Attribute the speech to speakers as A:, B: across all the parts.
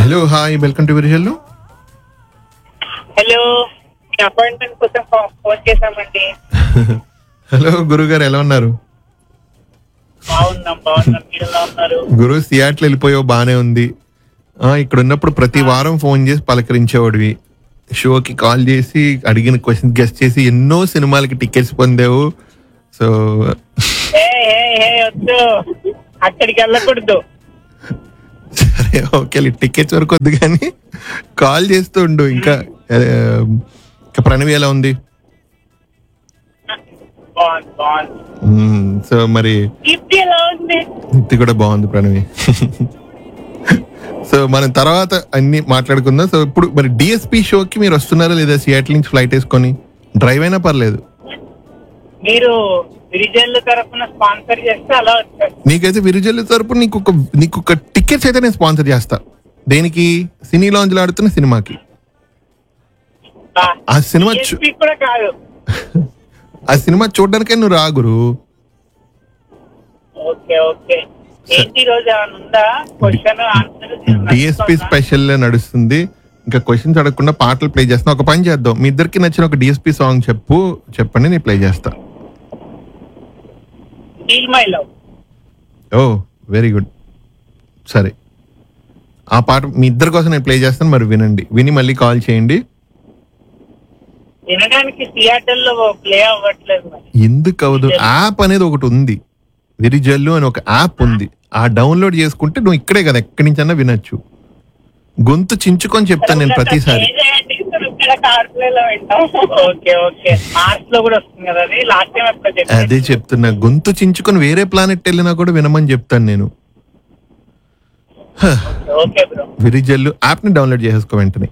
A: Hello hi welcome to Virijallu
B: hello మీ appointment కోసం ఫో- ఫోన్ చేశామండి
A: హలో గురుగారు ఎలా ఉన్నారు
B: బాగున్నాం బాగున్నాం మీరు ఎలా ఉన్నారు
A: గురు సియాట్లు వెళ్ళిపోయావు బానే ఉంది ఆ ఇక్కడ ఉన్నప్పుడు ప్రతి వారం ఫోన్ చేసి పలకరించేవాడివి షోకి కాల్ చేసి అడిగిన క్వశ్చన్ గెస్ట్ చేసి ఎన్నో సినిమాలకి టికెట్స్ పొందావు సో
B: హే హే హే వద్దు అక్కడికి వెళ్ళకూడదు
A: సరే ఓకే టికెట్స్ వరకు వద్దు కానీ కాల్ చేస్తూ ఉండు ఇంకా ఆ, ఇంకా ప్రణవి ఎలా ఉంది
B: బాగుంది బాగుంది
A: మ్మ్, సో మరి
B: కీర్తి ఎలా ఉంది
A: ఇది కూడా బాగుంది ప్రణవి సో మనం తర్వాత అన్ని మాట్లాడుకుందాం సో ఇప్పుడు మరి డిఎస్పి షోకి మీరు వస్తున్నారా లేదా సియాటిల్ నుంచి ఫ్లైట్ వేసుకొని డ్రైవ్ అయినా పర్లేదు
B: మీరు విరిజల్లు తరఫున స్పాన్సర్ చేస్తే అలా వచ్చారు
A: నీకైతే విరిజల్లి తరపు నీకు ఒక నీకు ఒక టికెట్స్ అయితే నేను స్పాన్సర్ చేస్తా దేనికి సినీ లాంజ్లో ఆడుతున్న సినిమాకి ఆ సినిమా చూ-
B: DSP కూడా కాదు
A: ఆ సినిమా చూడడానికే నువ్వు రా గురు
B: ఓకే ఓకే ఏంటి ఈ రోజు ఏమైనా ఉందా క్వశ్చన్ ఆన్సర్
A: డిఎస్పి స్పెషల్ నడుస్తుంది ఇంకా క్వశ్చన్స్ అడగకుండా పాటలు ప్లే చేస్తున్నా ఒక పని చేద్దాం మీ ఇద్దరికి నచ్చిన ఒక డిఎస్పి సాంగ్ చెప్పు చెప్పండి నేను ప్లే చేస్తా
B: deal my love
A: oh very good సరే ఆ పాట మీ ఇద్దరి కోసం నేను ప్లే చేస్తాను మరి వినండి విని మళ్ళీ కాల్ చేయండి
B: వినడానికి థియేటర్ లో ప్లే అవ్వట్లేదు మరి
A: ఎందుకు అవదు యాప్ అనేది ఒకటి ఉంది విరిజల్లు అని ఒక యాప్ ఉంది ఆ డౌన్లోడ్ చేసుకుంటే నువ్వు ఇక్కడే కదా ఎక్కడి నుంచైనా వినొచ్చు గొంతు చించుకొని చెప్తాను నేను ప్రతిసారి
B: ఓకే ఓకే మార్చ్ లో కూడా వస్తుంది కదా అది లాస్ట్ టైం ఎప్పుడు చెప్పాను
A: అదే చెప్తున్నా గొంతు చించుకొని వేరే ప్లానెట్ వెళ్ళినా కూడా వినమని చెప్తాను నేను
B: ఓకే బ్రో
A: విరిజల్లు యాప్ ని డౌన్లోడ్ చేసేసుకో వెంటనే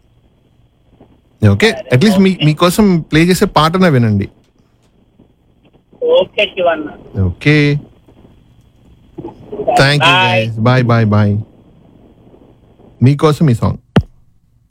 A: ఓకే అట్లీస్ట్ మీ మీకోసం ప్లే చేసే పాటన వినండి
B: okay Sivanna
A: okay thank you
B: Bye.
A: Bye bye bye మీకోసం ఈ సాంగ్